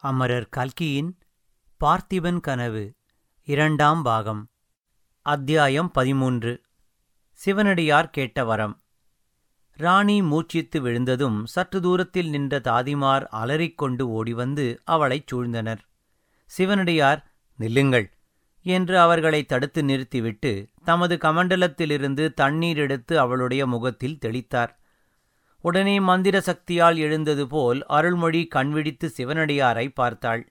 அமரர் கல்கியின் பார்த்திபன் கனவு இரண்டாம் பாகம் அத்தியாயம் பதிமூன்று சிவனடியார் கேட்ட வரம் ராணி மூச்சித்து விழுந்ததும் சற்று தூரத்தில் நின்ற தாதிமார் அலறிக்கொண்டு ஓடிவந்து அவளைச் சூழ்ந்தனர் சிவனடியார் நில்லுங்கள் என்று அவர்களை தடுத்து நிறுத்திவிட்டு தமது கமண்டலத்திலிருந்து தண்ணீர் எடுத்து அவளுடைய முகத்தில் தெளித்தார் உடனே மந்திர சக்தியால் எழுந்தது போல் அருள்மொழி கண்விழித்து சிவனடியாரை பார்த்தாள்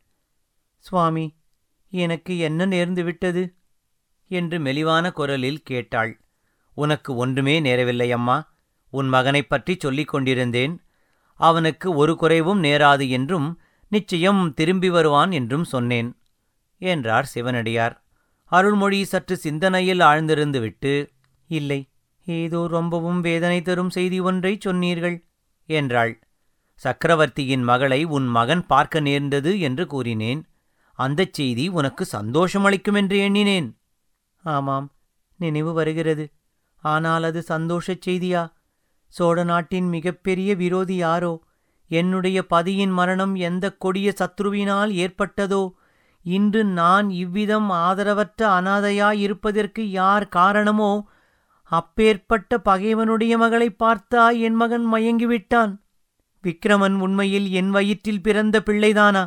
சுவாமி எனக்கு என்ன நேர்ந்து விட்டது என்று மெலிவான குரலில் கேட்டாள் உனக்கு ஒன்றுமே நேரவில்லை அம்மா உன் மகனைப் பற்றி சொல்லிக் கொண்டிருந்தேன் அவனுக்கு ஒரு குறைவும் நேராது என்றும் நிச்சயம் திரும்பி வருவான் என்றும் சொன்னேன் என்றார் சிவனடியார் அருள்மொழி சற்று சிந்தனையில் ஆழ்ந்திருந்துவிட்டு இல்லை ஏதோ ரொம்பவும் வேதனை தரும் செய்தி ஒன்றைச் சொன்னீர்கள் என்றாள் சக்கரவர்த்தியின் மகளை உன் மகன் பார்க்க நேர்ந்தது என்று கூறினேன் அந்தச் செய்தி உனக்கு சந்தோஷமளிக்கும் என்று எண்ணினேன் ஆமாம் நினைவு வருகிறது ஆனால் அது சந்தோஷச் செய்தியா சோழ நாட்டின் மிகப்பெரிய விரோதி யாரோ என்னுடைய பதியின் மரணம் எந்த கொடிய சத்ருவினால் ஏற்பட்டதோ இன்று நான் இவ்விதம் ஆதரவற்ற அனாதையாயிருப்பதற்கு யார் காரணமோ அப்பேற்பட்ட பகைவனுடைய மகளை பார்த்தா என் மகன் மயங்கிவிட்டான் விக்ரமன் உண்மையில் என் வயிற்றில் பிறந்த பிள்ளைதானா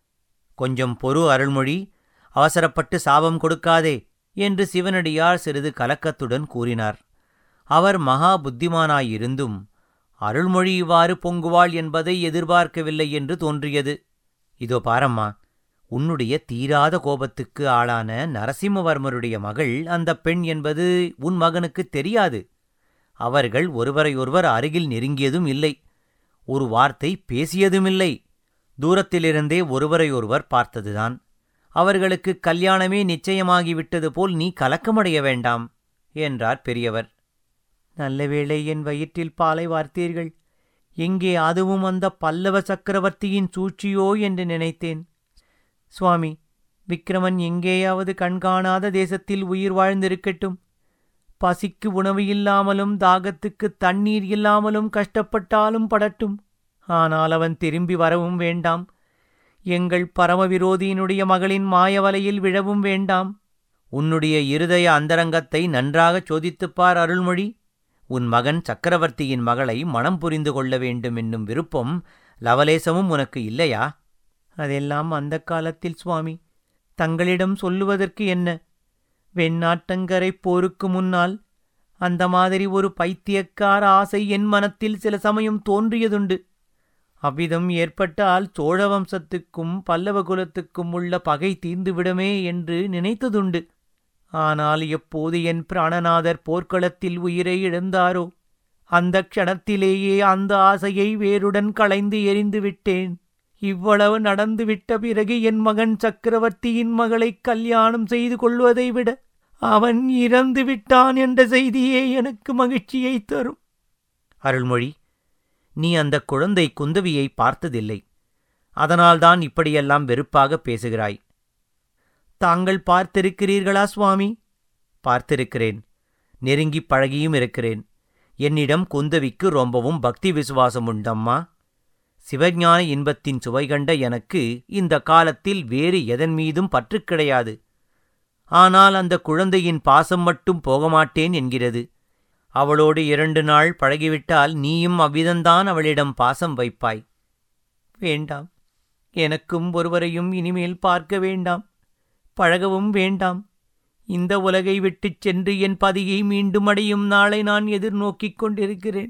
கொஞ்சம் பொறு அருள்மொழி அவசரப்பட்டு சாபம் கொடுக்காதே என்று சிவனடியார் சிறிது கலக்கத்துடன் கூறினார் அவர் மகா புத்திமானாயிருந்தும் அருள்மொழி இவ்வாறு பொங்குவாள் என்பதை எதிர்பார்க்கவில்லை என்று தோன்றியது இதோ பாரம்மா உன்னுடைய தீராத கோபத்துக்கு ஆளான நரசிம்மவர்மருடைய மகள் அந்த பெண் என்பது உன் மகனுக்கு தெரியாது அவர்கள் ஒருவரையொருவர் அருகில் நெருங்கியதும் இல்லை ஒரு வார்த்தை பேசியதுமில்லை தூரத்திலிருந்தே ஒருவரையொருவர் பார்த்ததுதான் அவர்களுக்கு கல்யாணமே நிச்சயமாகிவிட்டது போல் நீ கலக்கமடைய வேண்டாம் என்றார் பெரியவர் நல்லவேளை என் வயிற்றில் பாலை வார்த்தீர்கள் எங்கே அதுவும் அந்த பல்லவ சக்கரவர்த்தியின் சூழ்ச்சியோ என்று நினைத்தேன் சுவாமி விக்ரமன் எங்கேயாவது கண்காணாத தேசத்தில் உயிர் வாழ்ந்திருக்கட்டும் பசிக்கு உணவு இல்லாமலும் தாகத்துக்கு தண்ணீர் இல்லாமலும் கஷ்டப்பட்டாலும் படட்டும் ஆனால் அவன் திரும்பி வரவும் வேண்டாம் எங்கள் பரமவிரோதியினுடைய மகளின் மாயவலையில் விழவும் வேண்டாம் உன்னுடைய இருதய அந்தரங்கத்தை நன்றாகச் சோதித்துப்பார் அருள்மொழி உன் மகன் சக்கரவர்த்தியின் மகளை மனம் புரிந்து கொள்ள வேண்டும் என்னும் விருப்பம் லவலேசமும் உனக்கு இல்லையா அதெல்லாம் அந்த காலத்தில் சுவாமி தங்களிடம் சொல்லுவதற்கு என்ன வெண்ணாட்டங்கரை போருக்கு முன்னால் அந்த மாதிரி ஒரு பைத்தியக்கார ஆசை என் மனத்தில் சில சமயம் தோன்றியதுண்டு அவ்விதம் ஏற்பட்டால் சோழ வம்சத்துக்கும் பல்லவ குலத்துக்கும் உள்ள பகை தீர்ந்துவிடுமே என்று நினைத்ததுண்டு ஆனால் எப்போது என் பிராணநாதர் போர்க்களத்தில் உயிரை இழந்தாரோ அந்த க்ஷணத்திலேயே அந்த ஆசையை வேருடன் களைந்து எரிந்து விட்டேன் இவ்வளவு நடந்துவிட்ட பிறகு என் மகன் சக்கரவர்த்தியின் மகளை கல்யாணம் செய்து கொள்வதை விட அவன் இறந்து விட்டான் என்ற செய்தியே எனக்கு மகிழ்ச்சியை தரும் அருள்மொழி நீ அந்த குழந்தை குந்தவியை பார்த்ததில்லை அதனால்தான் இப்படியெல்லாம் வெறுப்பாக பேசுகிறாய் தாங்கள் பார்த்திருக்கிறீர்களா சுவாமி பார்த்திருக்கிறேன் நெருங்கிப் பழகியும் இருக்கிறேன் என்னிடம் குந்தவிக்கு ரொம்பவும் பக்தி விசுவாசம் உண்டம்மா சிவஞான இன்பத்தின் சுவை கண்ட எனக்கு இந்த காலத்தில் வேறு எதன் மீதும் பற்று கிடையாது ஆனால் அந்த குழந்தையின் பாசம் மட்டும் போகமாட்டேன் என்கிறது அவளோடு இரண்டு நாள் பழகிவிட்டால் நீயும் அவ்விதந்தான் அவளிடம் பாசம் வைப்பாய் வேண்டாம் எனக்கும் ஒருவரையும் இனிமேல் பார்க்க வேண்டாம் பழகவும் வேண்டாம் இந்த உலகை விட்டுச் சென்று என் பதியை மீண்டும் அடையும் நாளை நான் எதிர்நோக்கிக் கொண்டிருக்கிறேன்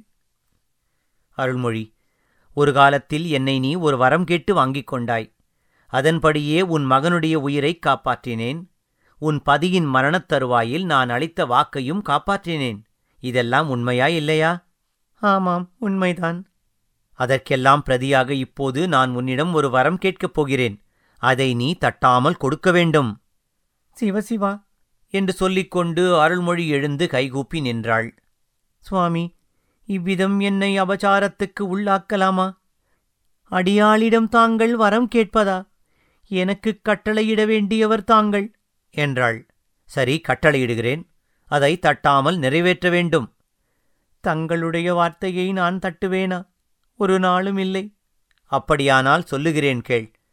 அருள்மொழி ஒரு காலத்தில் என்னை நீ ஒரு வரம் கேட்டு வாங்கிக் கொண்டாய் அதன்படியே உன் மகனுடைய உயிரைக் காப்பாற்றினேன் உன் பதியின் மரணத் தருவாயில் நான் அளித்த வாக்கையும் காப்பாற்றினேன் இதெல்லாம் உண்மையா இல்லையா ஆமாம் உண்மைதான் அதற்கெல்லாம் பிரதியாக இப்போது நான் உன்னிடம் ஒரு வரம் கேட்கப் போகிறேன் அதை நீ தட்டாமல் கொடுக்க வேண்டும் சிவசிவா என்று சொல்லிக்கொண்டு அருள்மொழி எழுந்து கைகூப்பி நின்றாள் சுவாமி இவ்விதம் என்னை அபசாரத்துக்கு உள்ளாக்கலாமா அடியாளிடம் தாங்கள் வரம் கேட்பதா எனக்கு கட்டளையிட வேண்டியவர் தாங்கள் என்றாள் சரி கட்டளையிடுகிறேன் அதை தட்டாமல் நிறைவேற்ற வேண்டும் தங்களுடைய வார்த்தையை நான் தட்டுவேனா ஒரு நாளும் இல்லை அப்படியானால் சொல்லுகிறேன் கேள்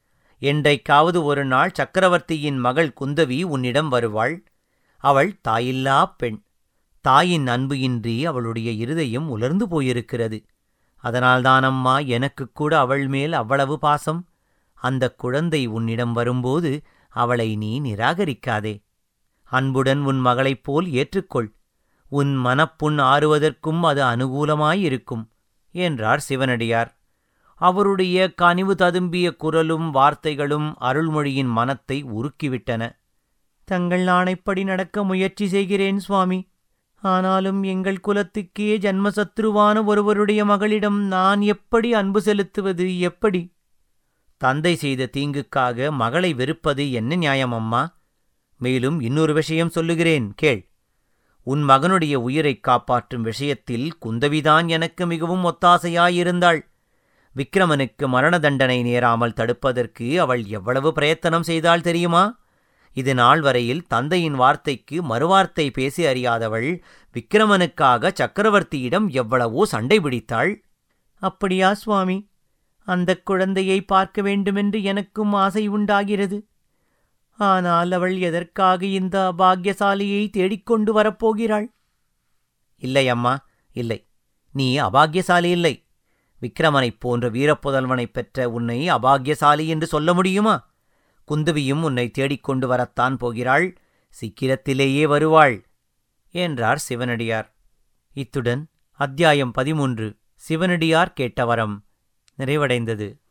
என்றைக்காவது ஒரு நாள் சக்கரவர்த்தியின் மகள் குந்தவி உன்னிடம் வருவாள் அவள் தாயில்லா பெண் தாயின் அன்பு இன்றி அவளுடைய இருதயம் உலர்ந்து போயிருக்கிறது அதனால்தான் அம்மா எனக்குக் கூட அவள் மேல் அவ்வளவு பாசம் அந்தக் குழந்தை உன்னிடம் வரும்போது அவளை நீ நிராகரிக்காதே அன்புடன் உன் மகளைப் போல் ஏற்றுக்கொள் உன் மனப்புண் ஆறுவதற்கும் அது அனுகூலமாயிருக்கும் என்றார் சிவனடியார் அவருடைய கனிவு ததும்பிய குரலும் வார்த்தைகளும் அருள்மொழியின் மனத்தை உருக்கிவிட்டன தங்கள் ஆணைப்படி நடக்க முயற்சி செய்கிறேன் சுவாமி ஆனாலும் எங்கள் குலத்துக்கே ஜன்மசத்ருவான ஒருவருடைய மகளிடம் நான் எப்படி அன்பு செலுத்துவது எப்படி தந்தை செய்த தீங்குக்காக மகளை வெறுப்பது என்ன நியாயம் அம்மா மேலும் இன்னொரு விஷயம் சொல்லுகிறேன் கேள் உன் மகனுடைய உயிரைக் காப்பாற்றும் விஷயத்தில் குந்தவிதான் எனக்கு மிகவும் ஒத்தாசையாயிருந்தாள் விக்ரமனுக்கு மரண தண்டனை நேராமல் தடுப்பதற்கு அவள் எவ்வளவு பிரயத்தனம் செய்தாள் தெரியுமா இது நாள் வரையில் தந்தையின் வார்த்தைக்கு மறுவார்த்தை பேசி அறியாதவள் விக்ரமனுக்காக சக்கரவர்த்தியிடம் எவ்வளவோ சண்டை பிடித்தாள் அப்படியா சுவாமி அந்தக் குழந்தையை பார்க்க வேண்டுமென்று எனக்கும் ஆசை உண்டாகிறது ஆனால் அவள் எதற்காக இந்த அபாக்கியசாலியை தேடிக்கொண்டு வரப்போகிறாள் இல்லை அம்மா இல்லை நீ அபாக்கியசாலி இல்லை விக்ரமனைப் போன்ற வீரப்புதல்வனைப் பெற்ற உன்னை அபாக்கியசாலி என்று சொல்ல முடியுமா குந்தவியும் உன்னை தேடிக்கொண்டு வரத்தான் போகிறாள் சீக்கிரத்திலேயே வருவாள் என்றார் சிவனடியார் இத்துடன் அத்தியாயம் பதிமூன்று சிவனடியார் கேட்ட வரம் நிறைவடைந்தது